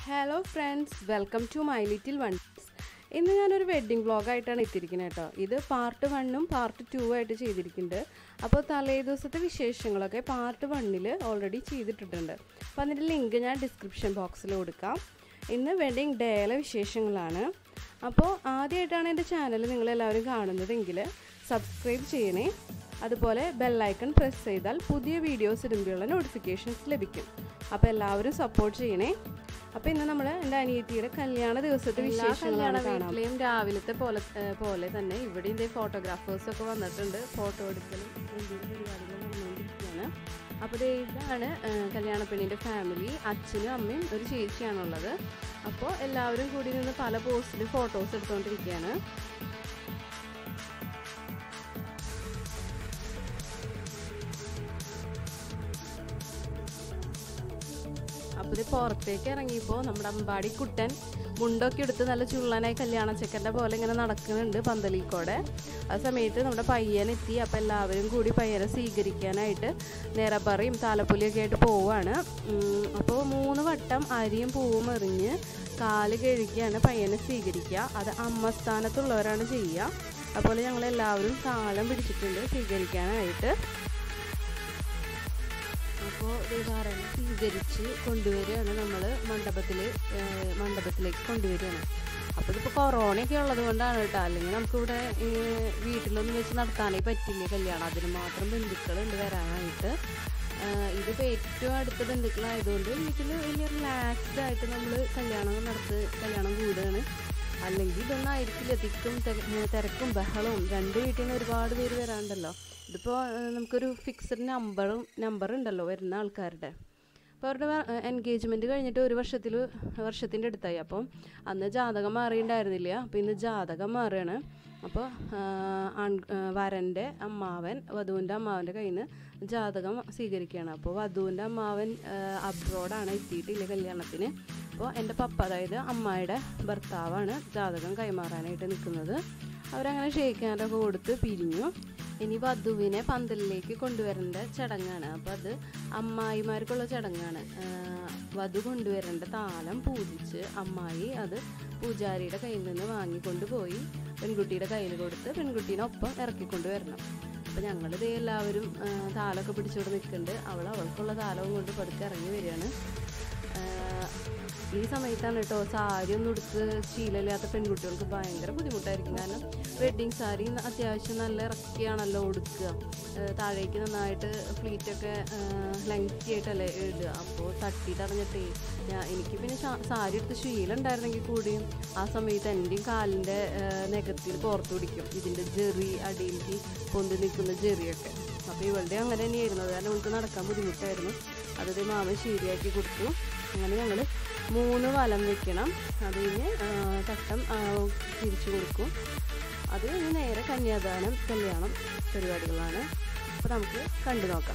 hello friends welcome to my little ones ഇന്ന് ഞാനൊരു wedding വ്ളോഗായിട്ടാണ് എത്തിയിരിക്കുന്നത് കേട്ടോ ഇത് പാർട്ട് വണ്ണും പാർട്ട് ടു ആയിട്ട് ചെയ്തിരിക്കുന്നുണ്ട് അപ്പോൾ തലേ ദിവസത്തെ വിശേഷങ്ങളൊക്കെ പാർട്ട് വണ്ണിൽ ഓൾറെഡി ചെയ്തിട്ടിട്ടുണ്ട് അപ്പോൾ അതിൻ്റെ ലിങ്ക് ഞാൻ ഡിസ്ക്രിപ്ഷൻ ബോക്സിൽ കൊടുക്കാം ഇന്ന് വെഡ്ഡിങ് ഡേയിലെ വിശേഷങ്ങളാണ് അപ്പോൾ ആദ്യമായിട്ടാണ് എൻ്റെ ചാനൽ നിങ്ങളെല്ലാവരും കാണുന്നതെങ്കിൽ സബ്സ്ക്രൈബ് ചെയ്യണേ അതുപോലെ ബെല്ലൈക്കൺ പ്രസ് ചെയ്താൽ പുതിയ വീഡിയോസ് ഇടുമ്പോഴുള്ള നോട്ടിഫിക്കേഷൻസ് ലഭിക്കും അപ്പോൾ എല്ലാവരും സപ്പോർട്ട് ചെയ്യണേ അപ്പോൾ ഇന്ന് നമ്മൾ എൻ്റെ അനിയത്തിയുടെ കല്യാണ ദിവസത്തെ വിശേഷങ്ങളാണ് കാണാം വീട്ടിലെയും രാവിലത്തെ പോലെ ഏഹ് പോലെ തന്നെ ഇവിടെ ഇതേ ഫോട്ടോഗ്രാഫേഴ്സൊക്കെ വന്നിട്ടുണ്ട് ഫോട്ടോ എടുക്കലും എന്തെങ്കിലും പരിപാടികൾ നടന്നുകൊണ്ടിരിക്കുകയാണ് അപ്പോൾ ദേ ഇതാണ് ഏഹ് കല്യാണ പെണ്ണിൻ്റെ ഫാമിലി അച്ഛനും അമ്മയും ഒരു ചേച്ചിയാണുള്ളത് അപ്പോൾ എല്ലാവരും കൂടി നിന്ന് പല പോസ്റ്റിൽ ഫോട്ടോസ് എടുത്തുകൊണ്ടിരിക്കുകയാണ് അപ്പോൾ ഇത് പുറത്തേക്ക് ഇറങ്ങിയപ്പോൾ നമ്മുടെ അമ്പാടി കുട്ടൻ മുണ്ടൊക്കെ എടുത്ത് നല്ല ചുള്ളനായി കല്യാണ ചെക്കൻ്റെ പോലെ ഇങ്ങനെ നടക്കുന്നുണ്ട് പന്തലിക്കോടെ ആ സമയത്ത് നമ്മുടെ പയ്യൻ എത്തി അപ്പോൾ എല്ലാവരും കൂടി പയ്യനെ സ്വീകരിക്കാനായിട്ട് നേരപ്പറയും താലപ്പൊലിയൊക്കെ ആയിട്ട് പോവാണ് അപ്പോൾ മൂന്ന് വട്ടം അരിയും പൂവും എറിഞ്ഞ് കാല് കഴുകിയാണ് പയ്യനെ സ്വീകരിക്കുക അത് അമ്മ സ്ഥാനത്തുള്ളവരാണ് ചെയ്യുക അപ്പോൾ ഞങ്ങൾ എല്ലാവരും താളം പിടിച്ചിട്ടുണ്ട് സ്വീകരിക്കാനായിട്ട് അപ്പോൾ ദേവാറനെ സ്വീകരിച്ച് കൊണ്ടുവരികയാണ് നമ്മൾ മണ്ഡപത്തിൽ മണ്ഡപത്തിലേക്ക് കൊണ്ടുവരികയാണ് അപ്പോൾ ഇതിപ്പോൾ കൊറോണയൊക്കെ ഉള്ളത് കൊണ്ടാണ് കേട്ടോ അല്ലെങ്കിൽ നമുക്കിവിടെ വീട്ടിലൊന്നും വെച്ച് നടത്താനേ പറ്റില്ല കല്യാണം അതിന് മാത്രം ബന്ധുക്കളുണ്ട് വരാനായിട്ട് ഇതിപ്പോൾ ഏറ്റവും അടുത്ത ബന്ധുക്കളായതുകൊണ്ട് വീട്ടിൽ വലിയ റിലാക്സ്ഡ് ആയിട്ട് നമ്മൾ കല്യാണം നടത്ത് കല്യാണം കൂടുകയാണ് അല്ലെങ്കിൽ ഇതൊന്നും ആയിരിക്കില്ല തിക്കും തിരക്കും ബഹളവും രണ്ട് വീട്ടിൽ നിന്ന് ഒരുപാട് പേര് വരാണ്ടല്ലോ ഇതിപ്പോൾ നമുക്കൊരു ഫിക്സഡ് നമ്പറും നമ്പർ ഉണ്ടല്ലോ വരുന്ന ആൾക്കാരുടെ അപ്പോൾ അവരുടെ എൻഗേജ്മെൻറ്റ് കഴിഞ്ഞിട്ട് ഒരു വർഷത്തിൽ വർഷത്തിൻ്റെ അടുത്തായി അപ്പം അന്ന് ജാതകം മാറിയിട്ടുണ്ടായിരുന്നില്ല അപ്പോൾ ഇന്ന് ജാതകം മാറുകയാണ് അപ്പോൾ ആൺ വരൻ്റെ അമ്മാവൻ വധുവിൻ്റെ അമ്മാവൻ്റെ കയ്യിൽ നിന്ന് ജാതകം സ്വീകരിക്കുകയാണ് അപ്പോൾ വധുവിൻ്റെ അമ്മാവൻ അബ്രോഡാണ് എത്തിയിട്ടില്ല കല്യാണത്തിന് അപ്പോൾ എൻ്റെ പപ്പ അതായത് അമ്മായിയുടെ ഭർത്താവാണ് ജാതകം കൈമാറാനായിട്ട് നിൽക്കുന്നത് അവരങ്ങനെ ഷെയ്ക്കാനൊക്കെ കൊടുത്ത് പിരിഞ്ഞു ഇനി വധുവിനെ പന്തലിലേക്ക് കൊണ്ടുവരേണ്ട ചടങ്ങാണ് അപ്പോൾ അത് അമ്മായിമാർക്കുള്ള ചടങ്ങാണ് വധു കൊണ്ടുവരേണ്ട താലം പൂജിച്ച് അമ്മായി അത് പൂജാരിയുടെ കയ്യിൽ നിന്ന് വാങ്ങിക്കൊണ്ട് പോയി പെൺകുട്ടിയുടെ കയ്യിൽ കൊടുത്ത് പെൺകുട്ടീനൊപ്പം ഇറക്കിക്കൊണ്ട് വരണം അപ്പോൾ ഞങ്ങളിത് എല്ലാവരും താലമൊക്കെ പിടിച്ചുകൊണ്ട് നിൽക്കുന്നുണ്ട് അവൾ അവൾക്കുള്ള താലവും കൊണ്ട് പതുക്കെ ഇറങ്ങി വരികയാണ് ഈ സമയത്താണ് കേട്ടോ സാരി ഒന്നും ഉടുത്ത് ശീലമില്ലാത്ത പെൺകുട്ടികൾക്ക് ഭയങ്കര ബുദ്ധിമുട്ടായിരിക്കും കാരണം വെഡ്ഡിങ് സാരി അത്യാവശ്യം നല്ല ഇറക്കിയാണല്ലോ ഉടുക്കുക താഴേക്ക് നന്നായിട്ട് ഫ്ലീറ്റൊക്കെ ലെങ്തി ആയിട്ടല്ലേ ഇടുക അപ്പോൾ തട്ടിയിട്ടറിഞ്ഞിട്ടേ ഞാൻ എനിക്ക് പിന്നെ സാരി എടുത്ത് ശീലം ഉണ്ടായിരുന്നെങ്കിൽ കൂടിയും ആ സമയത്ത് എൻ്റെയും കാലിൻ്റെ നെഗത്തിൽ പുറത്തു പിടിക്കും ഇതിൻ്റെ ജെറി അടിയിലേക്ക് പൊന്തി നിൽക്കുന്ന ജെറിയൊക്കെ അപ്പോൾ ഇവളുടെ അങ്ങനെ തന്നെയായിരുന്നു അത് കാരണം നമുക്ക് നടക്കാൻ ബുദ്ധിമുട്ടായിരുന്നു അതൊരു മാമ ശരിയാക്കി കൊടുത്തു അങ്ങനെ ഞങ്ങൾ മൂന്ന് വലം വെക്കണം അത് കഴിഞ്ഞ് തട്ടം തിരിച്ചു കൊടുക്കും അത് കഴിഞ്ഞ് നേരെ കന്യാദാനം കല്യാണം പരിപാടികളാണ് അപ്പോൾ നമുക്ക് കണ്ടു നോക്കാം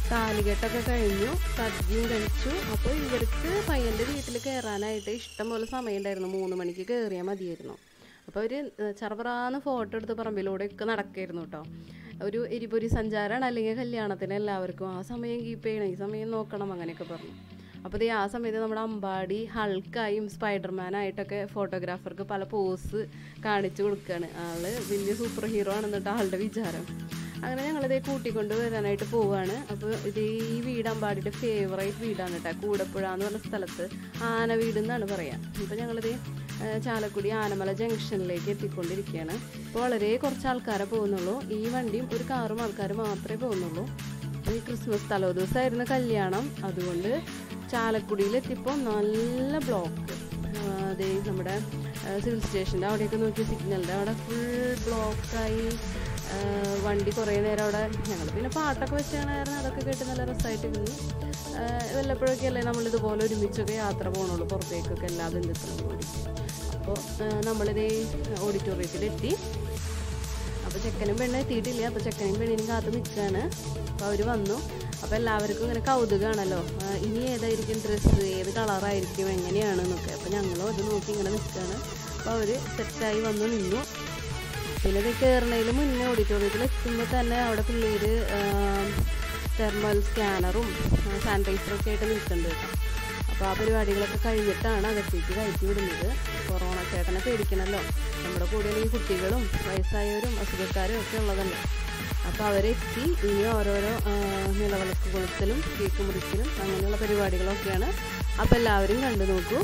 താലികെട്ടൊക്കെ കഴിഞ്ഞു സദ്യയും കഴിച്ചു അപ്പോൾ ഇവർക്ക് പയ്യൻ്റെ വീട്ടിൽ കയറാനായിട്ട് ഇഷ്ടംപോലെ സമയം ഉണ്ടായിരുന്നു മൂന്ന് മണിക്ക് കയറിയാൽ മതിയായിരുന്നു അപ്പോൾ അവർ ചെറുപറാന്ന് ഫോട്ടോ എടുത്ത് പറമ്പിലൂടെയൊക്കെ നടക്കായിരുന്നു കേട്ടോ ഒരു എരിപൊരി സഞ്ചാരമാണ് അല്ലെങ്കിൽ കല്യാണത്തിന് എല്ലാവർക്കും ആ സമയം കീപ്പ് ചെയ്യണം ഈ സമയം നോക്കണം അങ്ങനെയൊക്കെ പറഞ്ഞു അപ്പോൾ ദേ ആ സമയത്ത് നമ്മുടെ അമ്പാടി ഹൾക്കായും സ്പൈഡർമാനായിട്ടൊക്കെ ഫോട്ടോഗ്രാഫർക്ക് പല പോസ് കാണിച്ചു കൊടുക്കുകയാണ് ആള് വലിയ സൂപ്പർ ഹീറോ ആണെന്നിട്ട് ആളുടെ വിചാരം അങ്ങനെ ഞങ്ങളിതേ കൂട്ടിക്കൊണ്ട് വരാനായിട്ട് പോവുകയാണ് അപ്പോൾ ഇത് ഈ വീട് അമ്പാടിയുടെ ഫേവറേറ്റ് വീടാണ് കേട്ടോ കൂടപ്പുഴ എന്ന് പറഞ്ഞ സ്ഥലത്ത് ആന വീട് എന്നാണ് പറയുക ഇപ്പോൾ ഞങ്ങളിത് ചാലക്കുടി ആനമല ജംഗ്ഷനിലേക്ക് എത്തിക്കൊണ്ടിരിക്കുകയാണ് ഇപ്പോൾ വളരെ കുറച്ച് ആൾക്കാരെ പോകുന്നുള്ളൂ ഈ വണ്ടിയും ഒരു കാറും ആൾക്കാർ മാത്രമേ പോകുന്നുള്ളൂ അപ്പോൾ ഈ ക്രിസ്മസ് തലോ ദിവസമായിരുന്നു കല്യാണം അതുകൊണ്ട് ചാലക്കുടിയിൽ എത്തിയപ്പോൾ നല്ല ബ്ലോക്ക് അതേ നമ്മുടെ സിവിൽ സ്റ്റേഷൻ്റെ അവിടെയൊക്കെ നോക്കി സിഗ്നലിൻ്റെ അവിടെ ഫുൾ ബ്ലോക്കായി വണ്ടി കുറേ നേരം അവിടെ ഞങ്ങൾ പിന്നെ പാട്ടൊക്കെ വെച്ചാണ് കാരണം അതൊക്കെ കേട്ട് നല്ല രസമായിട്ട് ഇരുന്നു വല്ലപ്പോഴൊക്കെ അല്ലേ നമ്മളിതുപോലെ ഒരുമിച്ചൊക്കെ യാത്ര പോകണുള്ളൂ പുറത്തേക്കൊക്കെ എല്ലാ ബന്ധുക്കളും കൂടി അപ്പോൾ നമ്മളിത് ഓഡിറ്റോറിയത്തിലെത്തി അപ്പോൾ ചെക്കനും പെണ്ണും എത്തിയിട്ടില്ല അപ്പോൾ ചെക്കനും പെണ്ണിനും കാത്ത് നിൽക്കുകയാണ് അപ്പോൾ അവർ വന്നു അപ്പോൾ എല്ലാവർക്കും ഇങ്ങനെ കൗതുകമാണല്ലോ ഇനി ഏതായിരിക്കും ഡ്രസ്സ് ഏത് കളറായിരിക്കും എങ്ങനെയാണെന്നൊക്കെ അപ്പോൾ ഞങ്ങളും അത് നോക്കി ഇങ്ങനെ നിൽക്കുകയാണ് അപ്പോൾ അവർ സെറ്റായി വന്നു നിന്നു പിന്നെ ഇത് കയറുന്നതിന് മുന്നേ ഓഡിറ്റോറിയത്തിൽ എത്തുമ്പോൾ തന്നെ അവിടെ പിള്ളേർ തെർമൽ സ്കാനറും സാനിറ്റൈസറും ഒക്കെ ആയിട്ട് നിൽക്കുന്നുണ്ട് കേട്ടോ അപ്പോൾ ആ പരിപാടികളൊക്കെ കഴിഞ്ഞിട്ടാണ് അകത്തേക്ക് കയറ്റി വിടുന്നത് കൊറോണ ചേട്ടനെ പേടിക്കണമല്ലോ നമ്മുടെ കൂടെ ഈ കുട്ടികളും വയസ്സായവരും അസുഖക്കാരും ഒക്കെ ഉള്ളതല്ലേ അപ്പോൾ അവരെത്തി ഇനി ഓരോരോ നിലവിളക്ക് കൊളുത്തലും കേക്ക് മുറിക്കലും അങ്ങനെയുള്ള പരിപാടികളൊക്കെയാണ് അപ്പോൾ എല്ലാവരും കണ്ടു നോക്കൂ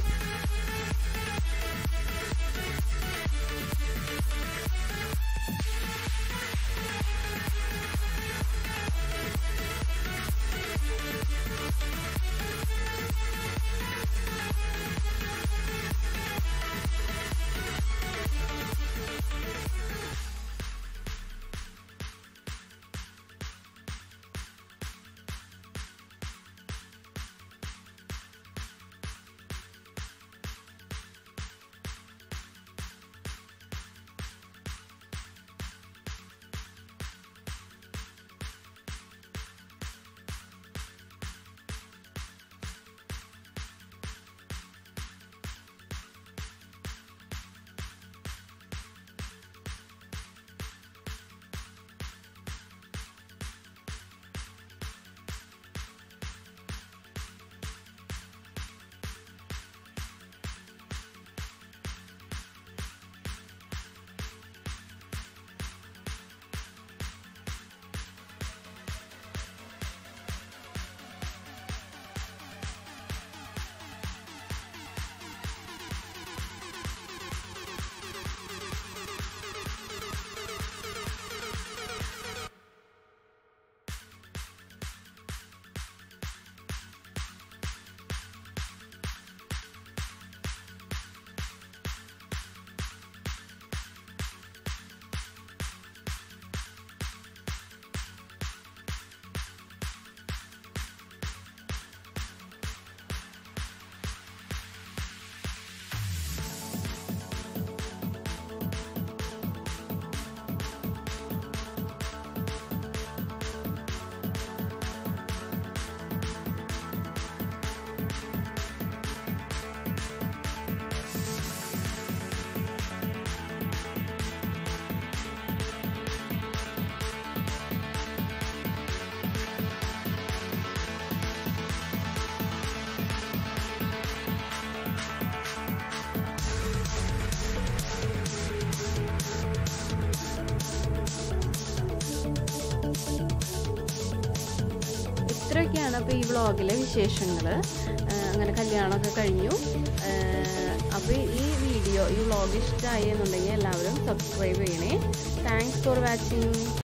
ഇത്രയൊക്കെയാണ് അപ്പോൾ ഈ വ്ളോഗിലെ വിശേഷങ്ങൾ അങ്ങനെ കല്യാണമൊക്കെ കഴിഞ്ഞു അപ്പോൾ ഈ വീഡിയോ ഈ വ്ളോഗ് ഇഷ്ടമായി എന്നുണ്ടെങ്കിൽ എല്ലാവരും സബ്സ്ക്രൈബ് ചെയ്യണേ താങ്ക്സ് ഫോർ വാച്ചിങ്